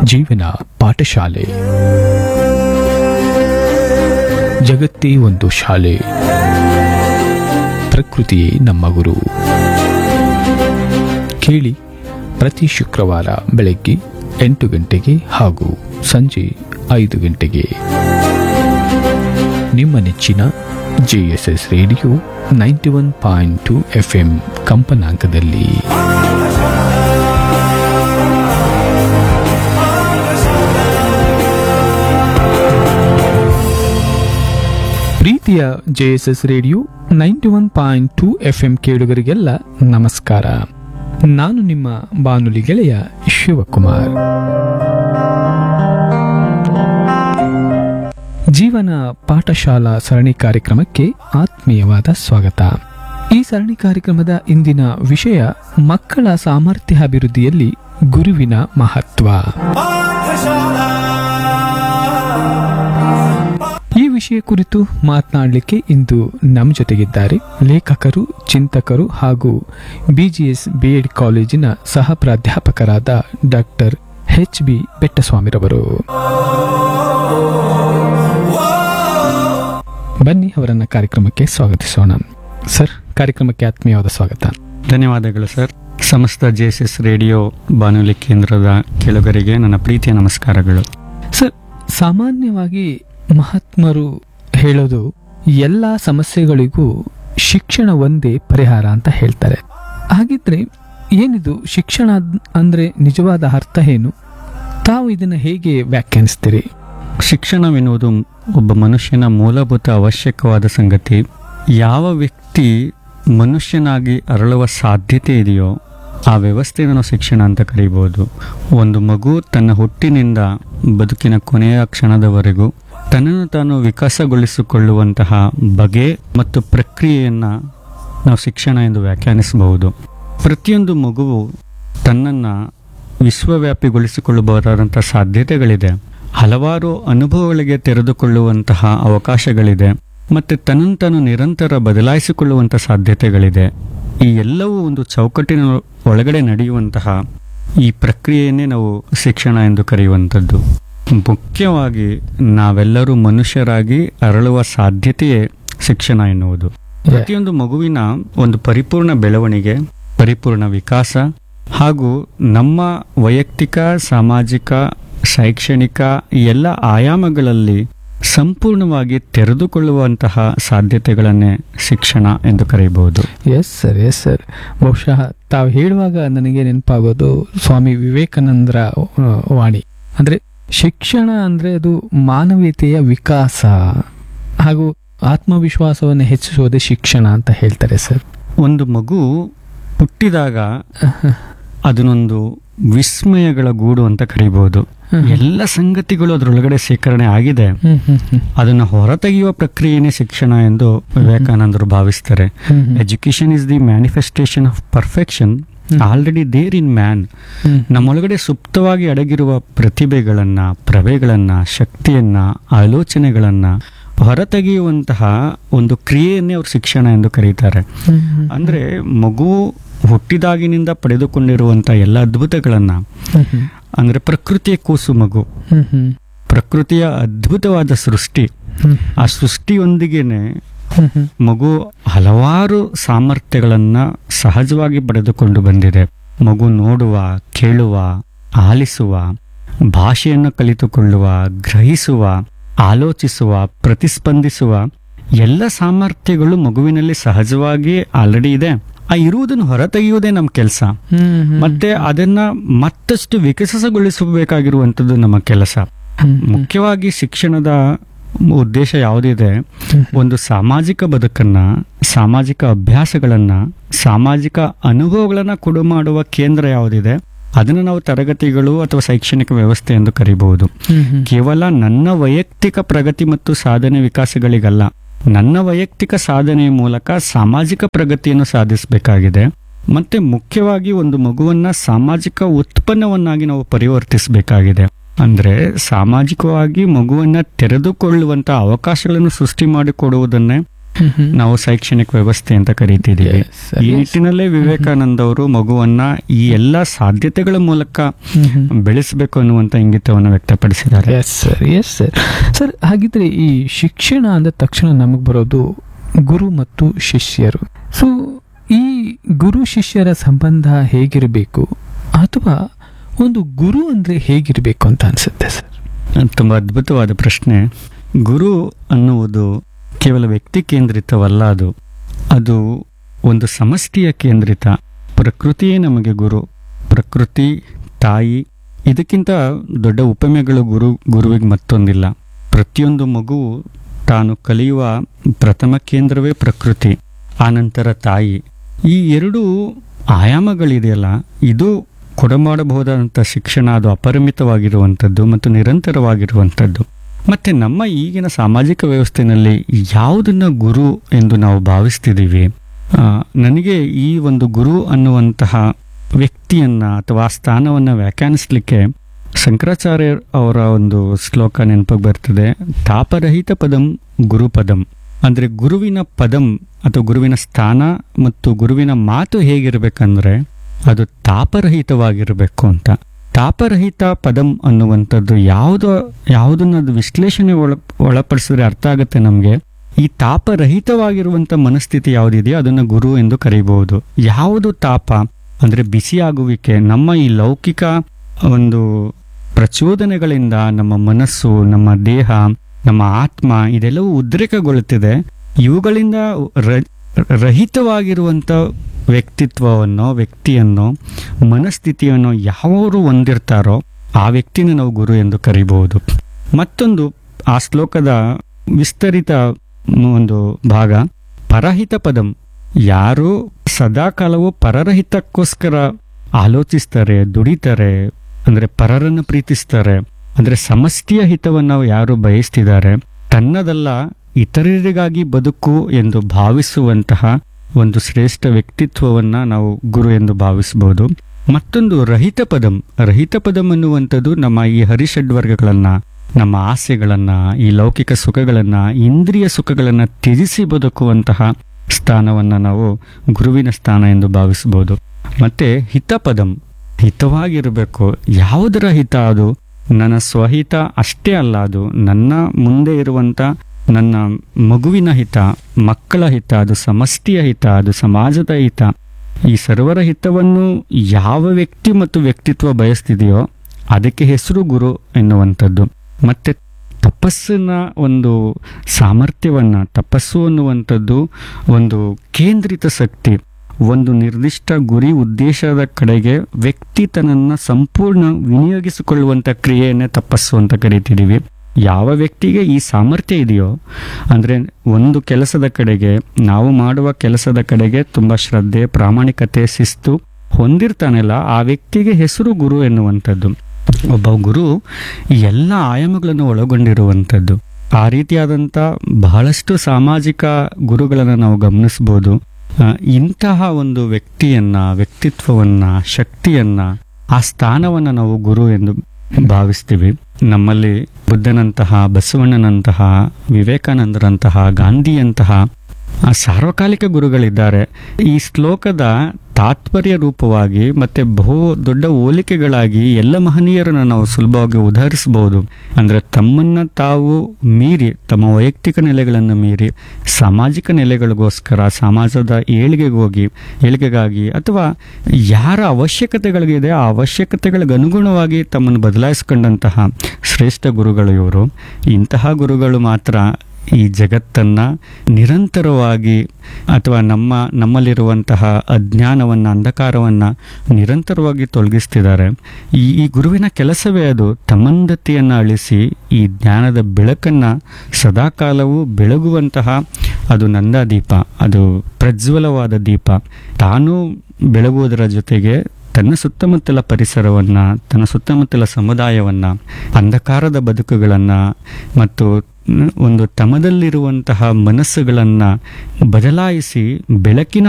ಜೀವನ ಪಾಠಶಾಲೆ ಜಗತ್ತೇ ಒಂದು ಶಾಲೆ ಪ್ರಕೃತಿಯೇ ನಮ್ಮ ಗುರು ಕೇಳಿ ಪ್ರತಿ ಶುಕ್ರವಾರ ಬೆಳಗ್ಗೆ ಎಂಟು ಗಂಟೆಗೆ ಹಾಗೂ ಸಂಜೆ ಐದು ಗಂಟೆಗೆ ನಿಮ್ಮ ನೆಚ್ಚಿನ JSS radio ninety one point two F M ಕಂಪನಾಂಕದಲ್ಲಿ ಪ್ರೀತಿಯ JSS radio ninety one point two F M ಕೇಳುಗರಿಗೆಲ್ಲ ನಮಸ್ಕಾರ ನಾನು ನಿಮ್ಮ ಬಾನುಲಿ ಗೆಳೆಯ ಶಿವಕುಮಾರ್ ಜೀವನ ಪಾಠಶಾಲಾ ಸರಣಿ ಕಾರ್ಯಕ್ರಮಕ್ಕೆ ಆತ್ಮೀಯವಾದ ಸ್ವಾಗತ ಈ ಸರಣಿ ಕಾರ್ಯಕ್ರಮದ ಇಂದಿನ ವಿಷಯ ಮಕ್ಕಳ ಸಾಮರ್ಥ್ಯಾಭಿವೃದ್ಧಿಯಲ್ಲಿ ಗುರುವಿನ ಮಹತ್ವ ಈ ವಿಷಯ ಕುರಿತು ಮಾತನಾಡಲಿಕ್ಕೆ ಇಂದು ನಮ್ಮ ಜೊತೆಗಿದ್ದಾರೆ ಲೇಖಕರು ಚಿಂತಕರು ಹಾಗೂ ಬಿಜಿಎಸ್ ಬಿಎಡ್ ಕಾಲೇಜಿನ ಸಹ ಪ್ರಾಧ್ಯಾಪಕರಾದ ಡಾಕ್ಟರ್ ಎಚ್ ಬಿ ಬೆಟ್ಟಸ್ವಾಮಿರವರು ಬನ್ನಿ ಅವರನ್ನ ಕಾರ್ಯಕ್ರಮಕ್ಕೆ ಸ್ವಾಗತಿಸೋಣ ಸರ್ ಕಾರ್ಯಕ್ರಮಕ್ಕೆ ಆತ್ಮೀಯವಾದ ಸ್ವಾಗತ ಧನ್ಯವಾದಗಳು ಸರ್ ಸಮಸ್ತ ಜೆಎಸ್ಎಸ್ ರೇಡಿಯೋ ಬಾನುಲಿ ಕೇಂದ್ರದ ಕೇಳುಗರಿಗೆ ನನ್ನ ಪ್ರೀತಿಯ ನಮಸ್ಕಾರಗಳು ಸರ್ ಸಾಮಾನ್ಯವಾಗಿ ಮಹಾತ್ಮರು ಹೇಳೋದು ಎಲ್ಲ ಸಮಸ್ಯೆಗಳಿಗೂ ಶಿಕ್ಷಣ ಒಂದೇ ಪರಿಹಾರ ಅಂತ ಹೇಳ್ತಾರೆ ಹಾಗಿದ್ರೆ ಏನಿದು ಶಿಕ್ಷಣ ಅದ್- ಅಂದ್ರೆ ನಿಜವಾದ ಅರ್ಥ ಏನು ತಾವು ಇದನ್ನ ಹೇಗೆ ವ್ಯಾಖ್ಯಾನಿಸ್ತೀರಿ ಶಿಕ್ಷಣವೆನ್ನುವುದು ಒಬ್ಬ ಮನುಷ್ಯನ ಮೂಲಭೂತ ಅವಶ್ಯಕವಾದ ಸಂಗತಿ ಯಾವ ವ್ಯಕ್ತಿ ಮನುಷ್ಯನಾಗಿ ಅರಳುವ ಸಾಧ್ಯತೆ ಇದೆಯೋ ಆ ವ್ಯವಸ್ಥೆಯನ್ನು ನಾವು ಶಿಕ್ಷಣ ಅಂತ ಕರೀಬೋದು ಒಂದು ಮಗು ತನ್ನ ಹುಟ್ಟಿನಿಂದ ಬದುಕಿನ ಕೊನೆಯ ಕ್ಷಣದವರೆಗೂ ತನ್ನನ್ನು ತಾನು ವಿಕಾಸಗೊಳಿಸಿಕೊಳ್ಳುವಂತಹ ಬಗೆ ಮತ್ತು ಪ್ರಕ್ರಿಯೆಯನ್ನು ನಾವು ಶಿಕ್ಷಣ ಎಂದು ವ್ಯಾಖ್ಯಾನಿಸಬಹುದು ಪ್ರತಿಯೊಂದು ಮಗುವು ತನ್ನನ್ನು ವಿಶ್ವವ್ಯಾಪಿಗೊಳಿಸಿಕೊಳ್ಳಬಹುದಾದಂಥ ಸಾಧ್ಯತೆಗಳಿದೆ ಹಲವಾರು ಅನುಭವಗಳಿಗೆ ತೆರೆದುಕೊಳ್ಳುವಂತಹ ಅವಕಾಶಗಳಿದೆ ಮತ್ತು ತನ್ನನ್ನು ತಾನು ನಿರಂತರ ಬದಲಾಯಿಸಿಕೊಳ್ಳುವಂಥ ಸಾಧ್ಯತೆಗಳಿದೆ ಈ ಎಲ್ಲವೂ ಒಂದು ಚೌಕಟ್ಟಿನ ಒಳಗಡೆ ನಡೆಯುವಂತಹ ಈ ಪ್ರಕ್ರಿಯೆಯನ್ನೇ ನಾವು ಶಿಕ್ಷಣ ಎಂದು ಕರೆಯುವಂಥದ್ದು ಮುಖ್ಯವಾಗಿ ನಾವೆಲ್ಲರೂ ಮನುಷ್ಯರಾಗಿ ಅರಳುವ ಸಾಧ್ಯತೆಯೇ ಶಿಕ್ಷಣ ಎನ್ನುವುದು ಪ್ರತಿಯೊಂದು ಮಗುವಿನ ಒಂದು ಪರಿಪೂರ್ಣ ಬೆಳವಣಿಗೆ ಪರಿಪೂರ್ಣ ವಿಕಾಸ ಹಾಗೂ ನಮ್ಮ ವೈಯಕ್ತಿಕ ಸಾಮಾಜಿಕ ಶೈಕ್ಷಣಿಕ ಈ ಎಲ್ಲ ಆಯಾಮಗಳಲ್ಲಿ ಸಂಪೂರ್ಣವಾಗಿ ತೆರೆದುಕೊಳ್ಳುವಂತಹ ಸಾಧ್ಯತೆಗಳನ್ನೇ ಶಿಕ್ಷಣ ಎಂದು ಕರೆಯಬಹುದು ಎಸ್ ಸರ್ ಎಸ್ ಸರ್ ಬಹುಶಃ ತಾವು ಹೇಳುವಾಗ ನನಗೆ ನೆನಪಾಗೋದು ಸ್ವಾಮಿ ವಿವೇಕಾನಂದರ ಆ, ವಾಣಿ ಅಂದ್ರೆ ಶಿಕ್ಷಣ ಅಂದ್ರೆ ಅದು ಮಾನವೀಯತೆಯ ವಿಕಾಸ ಹಾಗೂ ಆತ್ಮವಿಶ್ವಾಸವನ್ನು ಹೆಚ್ಚಿಸುವುದೇ ಶಿಕ್ಷಣ ಅಂತ ಹೇಳ್ತಾರೆ ಸರ್ ಒಂದು ಮಗು ಹುಟ್ಟಿದಾಗ ಅದನ್ನೊಂದು ವಿಸ್ಮಯಗಳ ಗೂಡು ಅಂತ ಕರೀಬಹುದು ಎಲ್ಲ ಸಂಗತಿಗಳು ಅದರೊಳಗಡೆ ಶೇಖರಣೆ ಆಗಿದೆ ಹ್ಮ್ ಹ್ಮ್ ಹ್ಮ್ ಅದನ್ನು ಹೊರತೆಗೆಯುವ ಪ್ರಕ್ರಿಯೆನೇ ಶಿಕ್ಷಣ ಎಂದು ವಿವೇಕಾನಂದರು ಭಾವಿಸ್ತಾರೆ ಹ್ಮ್ ಹ್ಮ್. Education is the manifestation of perfection already there in man hmm. ನಮ್ಮೊಳಗಡೆ ಸುಪ್ತವಾಗಿ ಅಡಗಿರುವ ಪ್ರತಿಭೆಗಳನ್ನ ಪ್ರಭೆಗಳನ್ನ ಶಕ್ತಿಯನ್ನ ಆಲೋಚನೆಗಳನ್ನ ಹೊರತೆಗೆಯುವಂತಹ ಒಂದು ಕ್ರಿಯೆಯನ್ನೇ ಅವರು ಶಿಕ್ಷಣ ಎಂದು ಕರೀತಾರೆ ಹ್ಮ್ ಹ್ಮ್. ಅಂದ್ರೆ ಮಗು ಹುಟ್ಟಿದಾಗಿನಿಂದ ಪಡೆದುಕೊಂಡಿರುವಂತಹ ಎಲ್ಲ ಅದ್ಭುತಗಳನ್ನ ಹ್ಮ್ ಹ್ಮ್. ಅಂದ್ರೆ ಪ್ರಕೃತಿಯ ಕೂಸು ಮಗು ಹ್ಮ್ ಹ್ಮ್. ಪ್ರಕೃತಿಯ ಅದ್ಭುತವಾದ ಸೃಷ್ಟಿ ಹ್ಮ್ ಆ ಸೃಷ್ಟಿಯೊಂದಿಗೆನೆ ಹ್ಮ್ ಹ್ಮ್. ಮಗು ಹಲವಾರು ಸಾಮರ್ಥ್ಯಗಳನ್ನ ಸಹಜವಾಗಿ ಪಡೆದುಕೊಂಡು ಬಂದಿದೆ ಮಗು ನೋಡುವ ಕೇಳುವ ಆಲಿಸುವ ಭಾಷೆಯನ್ನು ಕಲಿತುಕೊಳ್ಳುವ ಗ್ರಹಿಸುವ ಆಲೋಚಿಸುವ ಪ್ರತಿಸ್ಪಂದಿಸುವ ಎಲ್ಲ ಸಾಮರ್ಥ್ಯಗಳು ಮಗುವಿನಲ್ಲಿ ಸಹಜವಾಗಿ ಆಲ್ರೆಡಿ ಇದೆ ಆ ಇರುವುದನ್ನು ಹೊರತೆಗೆಯುವುದೇ ನಮ್ಮ ಕೆಲಸ ಹ್ಮ್ ಹ್ಮ್. ಮತ್ತೆ ಅದನ್ನ ಮತ್ತಷ್ಟು ವಿಕಸಿಸಗೊಳಿಸಬೇಕಾಗಿರುವಂಥದ್ದು ನಮ್ಮ ಕೆಲಸ ಹ್ಮ್ ಹ್ಮ್. ಮುಖ್ಯವಾಗಿ ಶಿಕ್ಷಣದ ಉದ್ದೇಶ ಯಾವುದಿದೆ ಹ್ಮ್. ಒಂದು ಸಾಮಾಜಿಕ ಬದುಕನ್ನ ಸಾಮಾಜಿಕ ಅಭ್ಯಾಸಗಳನ್ನ ಸಾಮಾಜಿಕ ಅನುಭವಗಳನ್ನ ಕೊಡು ಮಾಡುವ ಕೇಂದ್ರ ಯಾವುದಿದೆ ಅದನ್ನು ನಾವು ತರಗತಿಗಳು ಅಥವಾ ಶೈಕ್ಷಣಿಕ ವ್ಯವಸ್ಥೆ ಎಂದು ಕರೀಬಹುದು ಹ್ಮ್ ಹ್ಮ್. ಕೇವಲ ನನ್ನ ವೈಯಕ್ತಿಕ ಪ್ರಗತಿ ಮತ್ತು ಸಾಧನೆ ವಿಕಾಸಗಳಿಗಲ್ಲ ನನ್ನ ವೈಯಕ್ತಿಕ ಸಾಧನೆಯ ಮೂಲಕ ಸಾಮಾಜಿಕ ಪ್ರಗತಿಯನ್ನು ಸಾಧಿಸಬೇಕಾಗಿದೆ ಮತ್ತೆ ಮುಖ್ಯವಾಗಿ ಒಂದು ಮಗುವನ್ನ ಸಾಮಾಜಿಕ ಉತ್ಪನ್ನವನ್ನಾಗಿ ನಾವು ಪರಿವರ್ತಿಸಬೇಕಾಗಿದೆ ಅಂದ್ರೆ ಸಾಮಾಜಿಕವಾಗಿ ಮಗುವನ್ನ ತೆರೆದುಕೊಳ್ಳುವಂತ ಅವಕಾಶಗಳನ್ನು ಸೃಷ್ಟಿ ಮಾಡಿಕೊಡುವುದನ್ನೇ ಹ್ಮ್, ಹ್ಮ್. ನಾವು ಶೈಕ್ಷಣಿಕ ವ್ಯವಸ್ಥೆ ಅಂತ ಕರಿತಿದ್ದೀವಿ Yes, sir. ಈ Yes. ನಿಟ್ಟಿನಲ್ಲೇ ವಿವೇಕಾನಂದ ಅವರು ಮಗುವನ್ನ ಈ ಎಲ್ಲಾ ಸಾಧ್ಯತೆಗಳ ಮೂಲಕ ಹ್ಮ್, ಹ್ಮ್. ಬೆಳೆಸಬೇಕು ಅನ್ನುವಂತ ಇಂಗಿತವನ್ನು ವ್ಯಕ್ತಪಡಿಸಿದ್ದಾರೆ yes sir yes sir sir ಹಾಗಿದ್ರೆ ಈ ಶಿಕ್ಷಣ ಅಂದ ತಕ್ಷಣ ನಮಗೆ ಬರೋದು ಗುರು ಮತ್ತು ಶಿಷ್ಯರು ಸೊ ಈ ಗುರು ಶಿಷ್ಯರ ಸಂಬಂಧ ಹೇಗಿರಬೇಕು ಅಥವಾ ಒಂದು ಗುರು ಅಂದ್ರೆ ಹೇಗಿರಬೇಕು ಅಂತ ಅನ್ಸುತ್ತೆ ಸರ್ ತುಂಬಾ ಅದ್ಭುತವಾದ ಪ್ರಶ್ನೆ ಗುರು ಅನ್ನುವುದು ಕೇವಲ ವ್ಯಕ್ತಿ ಕೇಂದ್ರಿತವಲ್ಲ ಅದು ಅದು ಒಂದು ಸಮಷ್ಟಿಯ ಕೇಂದ್ರಿತ ಪ್ರಕೃತಿಯೇ ನಮಗೆ ಗುರು ಪ್ರಕೃತಿ ತಾಯಿ ಇದಕ್ಕಿಂತ ದೊಡ್ಡ ಉಪಮೆಗಳು ಗುರು ಗುರುವಿಗೆ ಮತ್ತೊಂದಿಲ್ಲ ಪ್ರತಿಯೊಂದು ಮಗುವು ತಾನು ಕಲಿಯುವ ಪ್ರಥಮ ಕೇಂದ್ರವೇ ಪ್ರಕೃತಿ ಆನಂತರ ತಾಯಿ ಈ ಎರಡು ಆಯಾಮಗಳಿದೆಯಲ್ಲ ಇದು ಕೊಡಮಾಡಬಹುದಾದಂಥ ಶಿಕ್ಷಣ ಅದು ಅಪರಿಮಿತವಾಗಿರುವಂಥದ್ದು ಮತ್ತು ನಿರಂತರವಾಗಿರುವಂಥದ್ದು ಮತ್ತೆ ನಮ್ಮ ಈಗಿನ ಸಾಮಾಜಿಕ ವ್ಯವಸ್ಥೆಯಲ್ಲಿ ಯಾವುದನ್ನ ಗುರು ಎಂದು ನಾವು ಭಾವಿಸ್ತಿದ್ದೀವಿ ಆ, ನನಗೆ ಈ ಒಂದು ಗುರು ಅನ್ನುವಂತಹ ವ್ಯಕ್ತಿಯನ್ನ ಅಥವಾ ಆ ಸ್ಥಾನವನ್ನ ವ್ಯಾಖ್ಯಾನಿಸ್ಲಿಕ್ಕೆ ಶಂಕರಾಚಾರ್ಯ ಅವರ ಒಂದು ಶ್ಲೋಕ ನೆನಪಿಗೆ ಬರ್ತದೆ ತಾಪರಹಿತ ಪದಂ ಗುರುಪದಂ ಅಂದ್ರೆ ಗುರುವಿನ ಪದಂ ಅಥವಾ ಗುರುವಿನ ಸ್ಥಾನ ಮತ್ತು ಗುರುವಿನ ಮಾತು ಹೇಗಿರ್ಬೇಕಂದ್ರೆ ಅದು ತಾಪರಹಿತವಾಗಿರಬೇಕು ಅಂತ ತಾಪರಹಿತ ಪದಂ ಅನ್ನುವಂಥದ್ದು ಯಾವುದೋ ಯಾವುದನ್ನ ಅದು ವಿಶ್ಲೇಷಣೆ ಒಳ ಒಳಪಡಿಸಿದ್ರೆ ಅರ್ಥ ಆಗುತ್ತೆ ನಮಗೆ ಈ ತಾಪರಹಿತವಾಗಿರುವಂತ ಮನಸ್ಥಿತಿ ಯಾವುದಿದೆಯೋ ಅದನ್ನು ಗುರು ಎಂದು ಕರೀಬಹುದು ಯಾವುದು ತಾಪ ಅಂದ್ರೆ ಬಿಸಿಯಾಗುವಿಕೆ ನಮ್ಮ ಈ ಲೌಕಿಕ ಒಂದು ಪ್ರಚೋದನೆಗಳಿಂದ ನಮ್ಮ ಮನಸ್ಸು ನಮ್ಮ ದೇಹ ನಮ್ಮ ಆತ್ಮ ಇದೆಲ್ಲವೂ ಉದ್ರೇಕಗೊಳ್ಳುತ್ತಿದೆ ಇವುಗಳಿಂದ ರ- ರಹಿತವಾಗಿರುವಂತ ವ್ಯಕ್ತಿತ್ವವನ್ನು ವ್ಯಕ್ತಿಯನ್ನು ಮನಸ್ಥಿತಿಯನ್ನು ಯಾವರು ಹೊಂದಿರ್ತಾರೋ ಆ ವ್ಯಕ್ತಿನ ನಾವು ಗುರು ಎಂದು ಕರೀಬಹುದು ಮತ್ತೊಂದು ಆ ಶ್ಲೋಕದ ವಿಸ್ತರಿತ ಒಂದು ಭಾಗ ಪರಹಿತ ಪದಂ ಯಾರು ಸದಾಕಾಲವೂ ಪರರ ಹಿತಕ್ಕೋಸ್ಕರ ಆಲೋಚಿಸ್ತಾರೆ ದುಡಿತಾರೆ ಅಂದ್ರೆ ಪರರನ್ನು ಪ್ರೀತಿಸ್ತಾರೆ ಅಂದ್ರೆ ಸಮಷ್ಟಿಯ ಹಿತವನ್ನು ಯಾರು ಬಯಸ್ತಿದ್ದಾರೆ ತನ್ನದಲ್ಲ ಇತರರಿಗಾಗಿ ಬದುಕು ಎಂದು ಭಾವಿಸುವಂತಹ ಒಂದು ಶ್ರೇಷ್ಠ ವ್ಯಕ್ತಿತ್ವವನ್ನ ನಾವು ಗುರು ಎಂದು ಭಾವಿಸಬಹುದು ಮತ್ತೊಂದು ರಹಿತ ಪದಂ ರಹಿತ ಪದಂ ಅನ್ನುವಂಥದ್ದು ನಮ್ಮ ಈ ಹರಿಷಡ್ವರ್ಗಗಳನ್ನ ನಮ್ಮ ಆಸೆಗಳನ್ನ ಈ ಲೌಕಿಕ ಸುಖಗಳನ್ನ ಇಂದ್ರಿಯ ಸುಖಗಳನ್ನ ತ್ಯಜಿಸಿ ಬದುಕುವಂತಹ ಸ್ಥಾನವನ್ನ ನಾವು ಗುರುವಿನ ಸ್ಥಾನ ಎಂದು ಭಾವಿಸಬಹುದು ಮತ್ತೆ ಹಿತಪದಂ ಹಿತವಾಗಿರಬೇಕು ಯಾವುದರ ಹಿತ ಅದು ನನ್ನ ಸ್ವಹಿತ ಅಷ್ಟೇ ಅಲ್ಲ ಅದು ನನ್ನ ಮುಂದೆ ಇರುವಂತ ನನ್ನ ಮಗುವಿನ ಹಿತ ಮಕ್ಕಳ ಹಿತ ಅದು ಸಮಷ್ಟಿಯ ಹಿತ ಅದು ಸಮಾಜದ ಹಿತ ಈ ಸರ್ವರ ಹಿತವನ್ನು ಯಾವ ವ್ಯಕ್ತಿ ಮತ್ತು ವ್ಯಕ್ತಿತ್ವ ಬಯಸ್ತಿದೆಯೋ ಅದಕ್ಕೆ ಹೆಸರು ಗುರು ಎನ್ನುವಂಥದ್ದು ಮತ್ತೆ ತಪಸ್ಸಿನ ಒಂದು ಸಾಮರ್ಥ್ಯವನ್ನ ತಪಸ್ಸು ಅನ್ನುವಂಥದ್ದು ಒಂದು ಕೇಂದ್ರಿತ ಶಕ್ತಿ ಒಂದು ನಿರ್ದಿಷ್ಟ ಗುರಿ ಉದ್ದೇಶದ ಕಡೆಗೆ ವ್ಯಕ್ತಿ ತನ್ನನ್ನ ಸಂಪೂರ್ಣ ವಿನಿಯೋಗಿಸಿಕೊಳ್ಳುವಂತ ಕ್ರಿಯೆಯನ್ನೇ ತಪಸ್ಸು ಅಂತ ಕರಿತಿದೀವಿ ಯಾವ ವ್ಯಕ್ತಿಗೆ ಈ ಸಾಮರ್ಥ್ಯ ಇದೆಯೋ ಅಂದ್ರೆ ಒಂದು ಕೆಲಸದ ಕಡೆಗೆ ನಾವು ಮಾಡುವ ಕೆಲಸದ ಕಡೆಗೆ ತುಂಬಾ ಶ್ರದ್ಧೆ ಪ್ರಾಮಾಣಿಕತೆ ಶಿಸ್ತು ಹೊಂದಿರ್ತಾನಲ್ಲ ಆ ವ್ಯಕ್ತಿಗೆ ಹೆಸರು ಗುರು ಎನ್ನುವಂಥದ್ದು ಒಬ್ಬ ಗುರು ಈ ಎಲ್ಲ ಆಯಾಮಗಳನ್ನು ಒಳಗೊಂಡಿರುವಂಥದ್ದು ಆ ರೀತಿಯಾದಂಥ ಬಹಳಷ್ಟು ಸಾಮಾಜಿಕ ಗುರುಗಳನ್ನು ನಾವು ಗಮನಿಸ್ಬೋದು ಆ, ಇಂತಹ ಒಂದು ವ್ಯಕ್ತಿಯನ್ನ ವ್ಯಕ್ತಿತ್ವವನ್ನ ಶಕ್ತಿಯನ್ನ ಆ ಸ್ಥಾನವನ್ನ ನಾವು ಗುರು ಎಂದು ಭಾವಿಸ್ತೀವಿ ನಮ್ಮಲ್ಲಿ ಬುದ್ಧನಂತಹ ಬಸವಣ್ಣನಂತಹ ವಿವೇಕಾನಂದರಂತಹ ಗಾಂಧಿಯಂತಹ ಆ ಸಾರ್ವಕಾಲಿಕ ಗುರುಗಳಿದ್ದಾರೆ ಈ ಶ್ಲೋಕದ ತಾತ್ಪರ್ಯ ರೂಪವಾಗಿ ಮತ್ತೆ ಬಹು ದೊಡ್ಡ ಹೋಲಿಕೆಗಳಾಗಿ ಎಲ್ಲ ಮಹನೀಯರನ್ನು ನಾವು ಸುಲಭವಾಗಿ ಉದಾಹರಿಸಬಹುದು ಅಂದ್ರೆ ತಮ್ಮನ್ನ ತಾವು ಮೀರಿ ತಮ್ಮ ವೈಯಕ್ತಿಕ ನೆಲೆಗಳನ್ನು ಮೀರಿ ಸಾಮಾಜಿಕ ನೆಲೆಗಳಿಗೋಸ್ಕರ ಸಮಾಜದ ಏಳಿಗೆಗೋಗಿ ಏಳಿಗೆಗಾಗಿ ಅಥವಾ ಯಾರ ಅವಶ್ಯಕತೆಗಳಿಗಿದೆ ಆ ಅವಶ್ಯಕತೆಗಳಿಗೆ ಅನುಗುಣವಾಗಿ ತಮ್ಮನ್ನು ಬದಲಾಯಿಸಿಕೊಂಡಂತಹ ಶ್ರೇಷ್ಠ ಗುರುಗಳು ಇವರು ಇಂತಹ ಗುರುಗಳು ಮಾತ್ರ ಈ ಜಗತ್ತನ್ನ ನಿರಂತರವಾಗಿ ಅಥವಾ ನಮ್ಮ ನಮ್ಮಲ್ಲಿರುವಂತಹ ಅಜ್ಞಾನವನ್ನ ಅಂಧಕಾರವನ್ನ ನಿರಂತರವಾಗಿ ತೊಲಗಿಸ್ತಿದ್ದಾರೆ ಈ ಈ ಗುರುವಿನ ಕೆಲಸವೇ ಅದು ತಮ್ಮಂದತೆಯನ್ನ ಅಳಿಸಿ ಈ ಜ್ಞಾನದ ಬೆಳಕನ್ನ ಸದಾಕಾಲವೂ ಬೆಳಗುವಂತಹ ಅದು ನಂದಾದೀಪ ಅದು ಪ್ರಜ್ವಲವಾದ ದೀಪ ತಾನು ಬೆಳಗುವುದರ ಜೊತೆಗೆ ತನ್ನ ಸುತ್ತಮುತ್ತಲ ಪರಿಸರವನ್ನ ತನ್ನ ಸುತ್ತಮುತ್ತಲ ಸಮುದಾಯವನ್ನ ಅಂಧಕಾರದ ಬದುಕುಗಳನ್ನ ಮತ್ತು ಮ್, ಒಂದು ತಮದಲ್ಲಿರುವಂತಹ ಮನಸ್ಸುಗಳನ್ನ ಬದಲಾಯಿಸಿ ಬೆಳಕಿನ